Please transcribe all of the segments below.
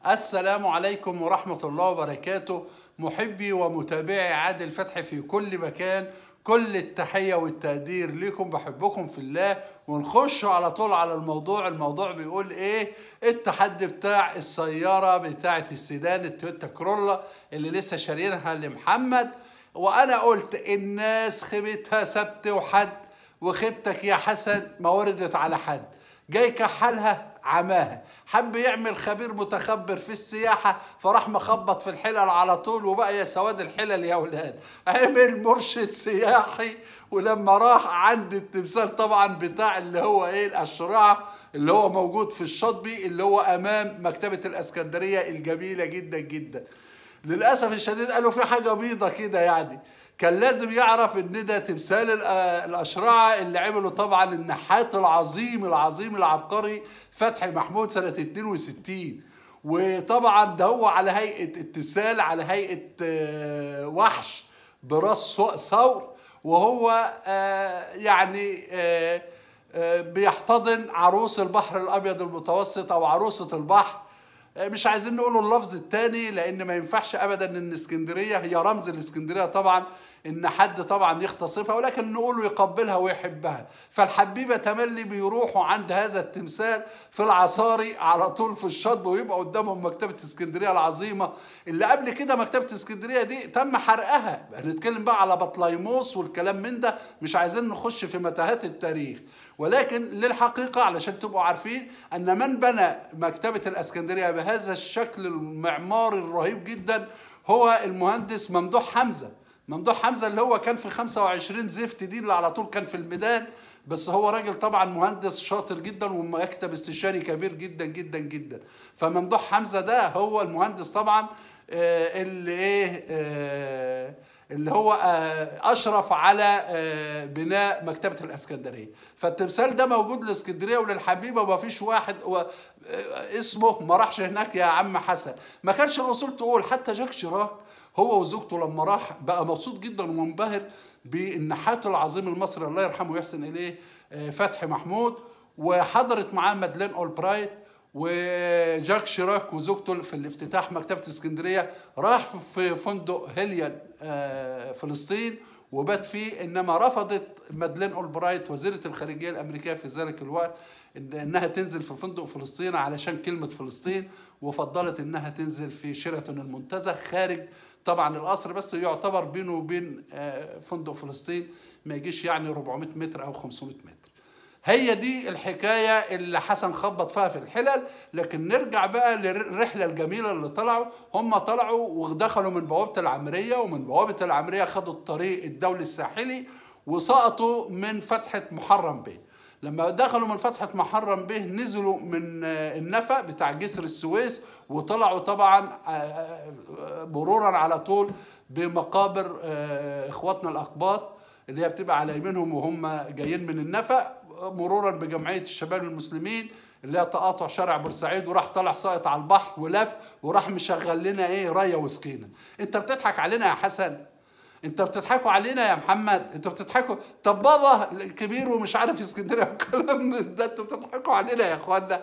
السلام عليكم ورحمة الله وبركاته محبي ومتابعي عادل فتحي في كل مكان كل التحية والتقدير لكم بحبكم في الله ونخش على طول على الموضوع الموضوع بيقول ايه التحدي بتاع السيارة بتاعة السيدان التويوتا كرولا اللي لسه شارينها لمحمد وانا قلت الناس خيبتها سبت وحد وخيبتك يا حسن ما وردت على حد جاي كحلها عماها حب يعمل خبير متخبر في السياحة فراح مخبط في الحلل على طول وبقى يا سواد الحلل يا ولاد عمل مرشد سياحي ولما راح عند التمثال طبعا بتاع اللي هو ايه الاشرعة اللي هو موجود في الشاطبي اللي هو امام مكتبة الاسكندرية الجميلة جدا جدا للاسف الشديد قالوا في حاجة بيضة كده يعني كان لازم يعرف ان ده تمثال الاشرعه اللي عمله طبعا النحات العظيم العظيم العبقري فتحي محمود سنه 62 وطبعا ده هو على هيئه التمثال على هيئه وحش براس ثور وهو يعني بيحتضن عروس البحر الابيض المتوسط او عروسه البحر مش عايزين نقول اللفظ التاني لان ما ينفعش ابدا ان اسكندريه هي رمز الاسكندريه طبعا ان حد طبعا يغتصبها ولكن نقوله يقبلها ويحبها فالحبيبه تملي بيروحوا عند هذا التمثال في العصاري على طول في الشطب ويبقى قدامهم مكتبه اسكندريه العظيمه اللي قبل كده مكتبه اسكندريه دي تم حرقها هنتكلم بقى على بطليموس والكلام من ده مش عايزين نخش في متاهات التاريخ ولكن للحقيقه علشان تبقوا عارفين ان من بنى مكتبه الاسكندريه بهذا الشكل المعماري الرهيب جدا هو المهندس ممدوح حمزه ممدوح حمزه اللي هو كان في 25 زفت دي اللي على طول كان في الميدان بس هو راجل طبعا مهندس شاطر جدا ومكتب استشاري كبير جدا جدا جدا فممدوح حمزه ده هو المهندس طبعا آه اللي ايه آه اللي هو آه اشرف على بناء مكتبه الاسكندريه فالتمثال ده موجود لاسكندريه وللحبيبه وما فيش واحد اسمه ما راحش هناك يا عم حسن ما كانش الوصول تقول حتى جاك شراك هو وزوجته لما راح بقى مبسوط جدا ومنبهر بالنحات العظيم المصري الله يرحمه ويحسن اليه فتحي محمود وحضرت معاه مادلين اولبرايت وجاك شيراك وزوجته في الافتتاح مكتبه اسكندريه راح في فندق هيليان فلسطين وبات فيه انما رفضت مادلين اولبرايت وزيره الخارجيه الامريكيه في ذلك الوقت انها تنزل في فندق فلسطين علشان كلمه فلسطين وفضلت انها تنزل في شيراتون المنتزه خارج طبعا القصر بس يعتبر بينه وبين فندق فلسطين ما يجيش يعني 400 متر او 500 متر هي دي الحكاية اللي حسن خبط فيها في الحلل لكن نرجع بقى للرحلة الجميلة اللي طلعوا هم طلعوا ودخلوا من بوابة العمرية ومن بوابة العمرية خدوا الطريق الدولي الساحلي وسقطوا من فتحة محرم بيه لما دخلوا من فتحة محرم به نزلوا من النفق بتاع جسر السويس وطلعوا طبعا مرورا على طول بمقابر اخواتنا الاقباط اللي هي بتبقى على يمينهم وهم جايين من النفق مرورا بجمعيه الشباب المسلمين اللي هي تقاطع شارع بورسعيد وراح طالع ساقط على البحر ولف وراح مشغل لنا ايه رايه وسكينه انت بتضحك علينا يا حسن انت بتضحكوا علينا يا محمد انت بتضحكوا طب بابا كبير ومش عارف اسكندريه والكلام من ده انتوا بتضحكوا علينا يا اخوانا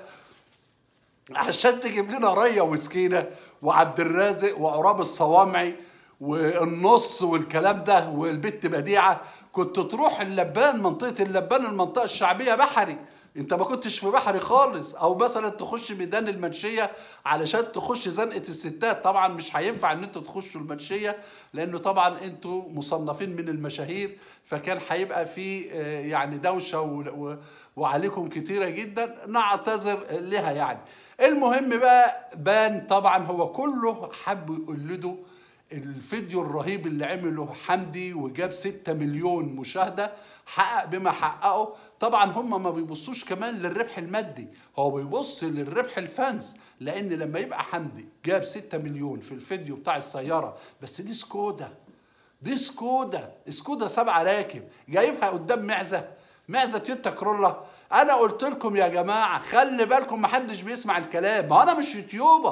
عشان تجيب لنا ريه وسكينه وعبد الرازق وعراب الصوامعي والنص والكلام ده والبت بديعه كنت تروح اللبان منطقه اللبان المنطقه الشعبيه بحري انت ما كنتش في بحري خالص او مثلا تخش ميدان المنشيه علشان تخش زنقه الستات طبعا مش هينفع ان انتوا تخشوا المنشيه لانه طبعا انتوا مصنفين من المشاهير فكان هيبقى في يعني دوشه وعليكم كتيره جدا نعتذر لها يعني المهم بقى بان طبعا هو كله حب يقلده الفيديو الرهيب اللي عمله حمدي وجاب 6 مليون مشاهدة حقق بما حققه طبعا هم ما بيبصوش كمان للربح المادي هو بيبص للربح الفانز لان لما يبقى حمدي جاب 6 مليون في الفيديو بتاع السيارة بس دي سكودا دي سكودا سكودا سبعة راكب جايبها قدام معزة معزة تويوتا كرولا انا قلت لكم يا جماعة خلي بالكم محدش بيسمع الكلام ما انا مش يوتيوبر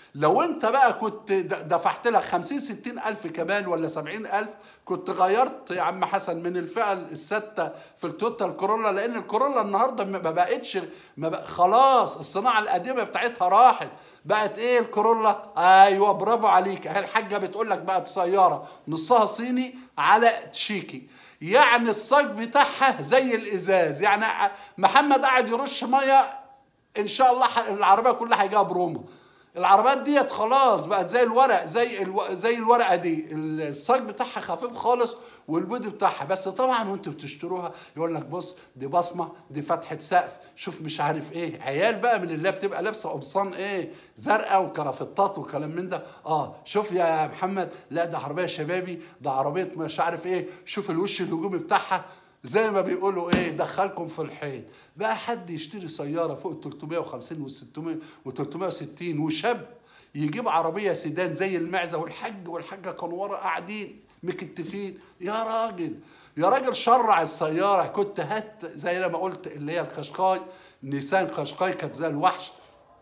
لو انت بقى كنت د- دفعت لك 50 60 الف كمان ولا 70 الف كنت غيرت يا عم حسن من الفئه السادسه في التويوتا الكورولا لان الكورولا النهارده ما بقتش ما بق... خلاص الصناعه القديمه بتاعتها راحت بقت ايه الكورولا ايوه برافو عليك اهي الحاجه بتقول لك بقت سياره نصها صيني على تشيكي يعني الصاج بتاعها زي الازاز يعني محمد قاعد يرش ميه ان شاء الله ح- العربيه كلها هيجيها برومو العربيات ديت خلاص بقت زي الورق زي الو... زي الورقه دي الصاج بتاعها خفيف خالص والبودي بتاعها بس طبعا وانتوا بتشتروها يقول لك بص دي بصمه دي فتحه سقف شوف مش عارف ايه عيال بقى من اللي هي بتبقى لابسه قمصان ايه زرقاء وكرافتات وكلام من ده اه شوف يا محمد لا ده عربيه شبابي ده عربيه مش عارف ايه شوف الوش الهجومي بتاعها زي ما بيقولوا ايه دخلكم في الحيط بقى حد يشتري سياره فوق ال 350 وال 600 و 360 وشاب يجيب عربيه سيدان زي المعزه والحج والحاجه كانوا ورا قاعدين مكتفين يا راجل يا راجل شرع السياره كنت هات زي ما قلت اللي هي الخشقاي نيسان خشقاي كانت زي الوحش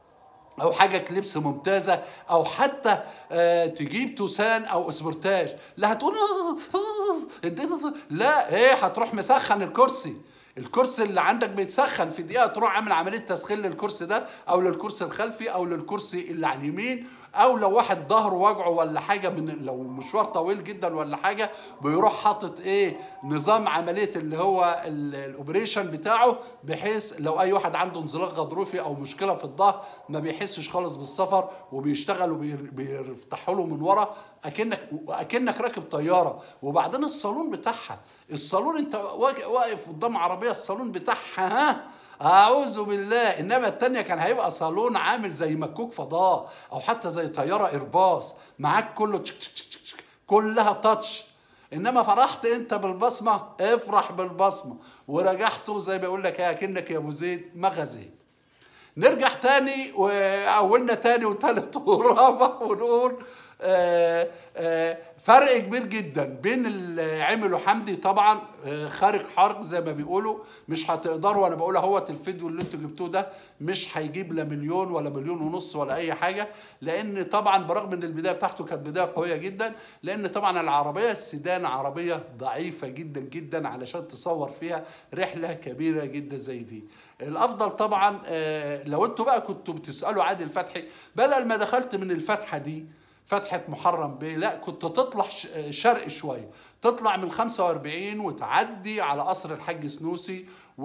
او حاجه كليبس ممتازه او حتى آه تجيب توسان او اسبرتاج لا هتقول اديت لا ايه هتروح مسخن الكرسي الكرسي اللي عندك بيتسخن في دقيقه تروح عامل عمليه تسخين للكرسي ده او للكرسي الخلفي او للكرسي اللي على اليمين او لو واحد ظهره وجعه ولا حاجه من لو مشوار طويل جدا ولا حاجه بيروح حاطط ايه نظام عمليه اللي هو ال- الاوبريشن بتاعه بحيث لو اي واحد عنده انزلاق غضروفي او مشكله في الظهر ما بيحسش خالص بالسفر وبيشتغل وبيفتحوا له من ورا اكنك اكنك راكب طياره وبعدين الصالون بتاعها الصالون انت واج- واقف قدام عربيه الصالون بتاعها ها اعوذ بالله انما التانية كان هيبقى صالون عامل زي مكوك فضاء او حتى زي طياره ايرباص معاك كله تشك تشك تشك تشك كلها تاتش انما فرحت انت بالبصمه افرح بالبصمه ورجحته زي ما بيقول لك ايه اكنك يا ابو زيد ما غزيت نرجع تاني واولنا تاني وتالت ورابع ونقول آه، آه، فرق كبير جدا بين اللي عمله حمدي طبعا آه، خارج حرق زي ما بيقولوا مش هتقدروا وانا بقول اهوت الفيديو اللي انتوا جبتوه ده مش هيجيب لا مليون ولا مليون ونص ولا اي حاجه لان طبعا برغم ان البدايه بتاعته كانت بدايه قويه جدا لان طبعا العربيه السيدان عربيه ضعيفه جدا جدا علشان تصور فيها رحله كبيره جدا زي دي الافضل طبعا آه، لو انتوا بقى كنتوا بتسالوا عادل فتحي بدل ما دخلت من الفتحه دي فتحة محرم بيه لا كنت تطلع ش- شرق شوية تطلع من 45 وتعدي على قصر الحاج سنوسي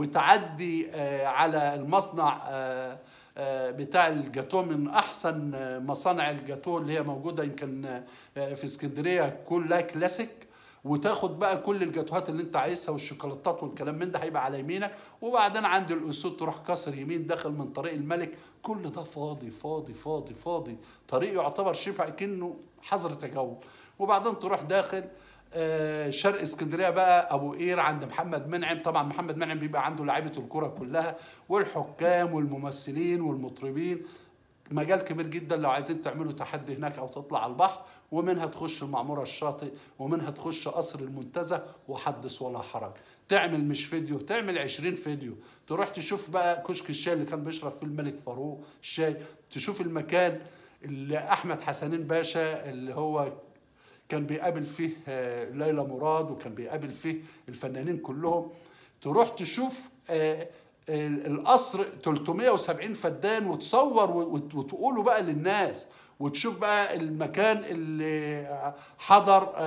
وتعدي آه، على المصنع آه، آه، بتاع الجاتو من احسن آه، مصانع الجاتو اللي هي موجوده يمكن آه، في اسكندريه كلها كلاسيك وتاخد بقى كل الجاتوهات اللي انت عايزها والشوكولاتات والكلام من ده هيبقى على يمينك وبعدين عند الاسود تروح كسر يمين داخل من طريق الملك كل ده فاضي فاضي فاضي فاضي طريق يعتبر شبه كأنه حظر تجول وبعدين تروح داخل آه، شرق اسكندريه بقى ابو قير عند محمد منعم طبعا محمد منعم بيبقى عنده لعيبه الكوره كلها والحكام والممثلين والمطربين مجال كبير جدا لو عايزين تعملوا تحدي هناك او تطلع على البحر ومنها تخش المعموره الشاطئ ومنها تخش قصر المنتزه وحدث ولا حرج تعمل مش فيديو تعمل 20 فيديو تروح تشوف بقى كشك الشاي اللي كان بيشرب فيه الملك فاروق الشاي تشوف المكان اللي احمد حسنين باشا اللي هو كان بيقابل فيه آه، ليلى مراد وكان بيقابل فيه الفنانين كلهم تروح تشوف آه، آه، القصر 370 فدان وتصور وت- وتقوله بقى للناس وتشوف بقى المكان اللي حضر آه،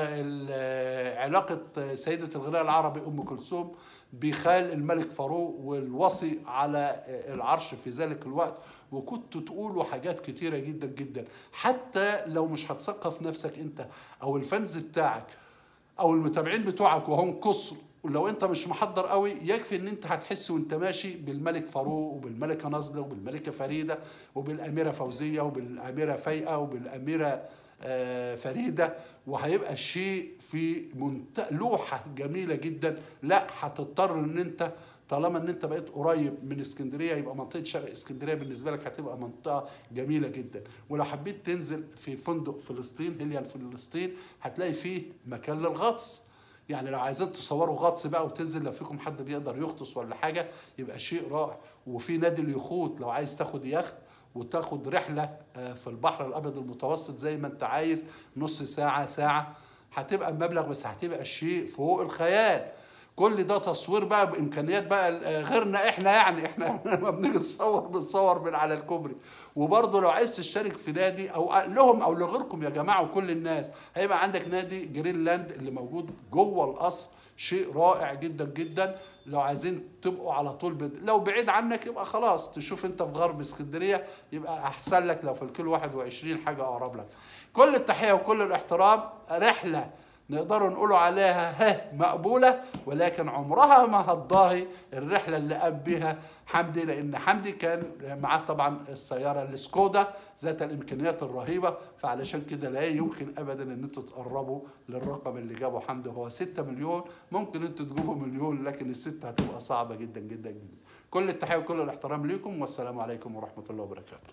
ال- علاقة آه، سيدة الغناء العربي أم كلثوم بخال الملك فاروق والوصي على آه، العرش في ذلك الوقت وكنتوا تقولوا حاجات كتيرة جدا جدا حتى لو مش هتثقف نفسك انت او الفانز بتاعك او المتابعين بتوعك وهم كسر ولو انت مش محضر قوي يكفي ان انت هتحس وانت ماشي بالملك فاروق وبالملكه نازله وبالملكه فريده وبالاميره فوزيه وبالاميره فايقه وبالاميره آه، فريده وهيبقى الشيء في منتهى لوحه جميله جدا لا هتضطر ان انت طالما ان انت بقيت قريب من اسكندريه يبقى منطقه شرق اسكندريه بالنسبه لك هتبقى منطقه جميله جدا ولو حبيت تنزل في فندق فلسطين هيليان فلسطين هتلاقي فيه مكان للغطس يعني لو عايزين تصوروا غطس بقى وتنزل لو فيكم حد بيقدر يغطس ولا حاجه يبقى شيء رائع وفي نادي اليخوت لو عايز تاخد يخت وتاخد رحله آه، في البحر الابيض المتوسط زي ما انت عايز نص ساعه ساعه هتبقى المبلغ بس هتبقى شيء فوق الخيال كل ده تصوير بقى بامكانيات بقى آه، غيرنا احنا يعني احنا لما بنيجي نصور بنصور من على الكوبري وبرضه لو عايز تشترك في نادي او لهم او لغيركم يا جماعه وكل الناس هيبقى عندك نادي جرينلاند اللي موجود جوه القصر شيء رائع جدا جدا لو عايزين تبقوا على طول بد... لو بعيد عنك يبقى خلاص تشوف انت في غرب اسكندريه يبقى احسن لك لو في الكيلو 21 حاجه اقرب لك كل التحيه وكل الاحترام رحله نقدروا نقولوا عليها ها مقبولة ولكن عمرها ما هتضاهي الرحلة اللي قام بها حمدي لأن حمدي كان معاه طبعا السيارة السكودا ذات الإمكانيات الرهيبة فعلشان كده لا يمكن أبدا أن انتوا تقربوا للرقم اللي جابه حمدي هو 6 مليون ممكن انتوا تجيبوا مليون لكن الستة هتبقى صعبة جدا جدا جدا كل التحية وكل الاحترام ليكم والسلام عليكم ورحمة الله وبركاته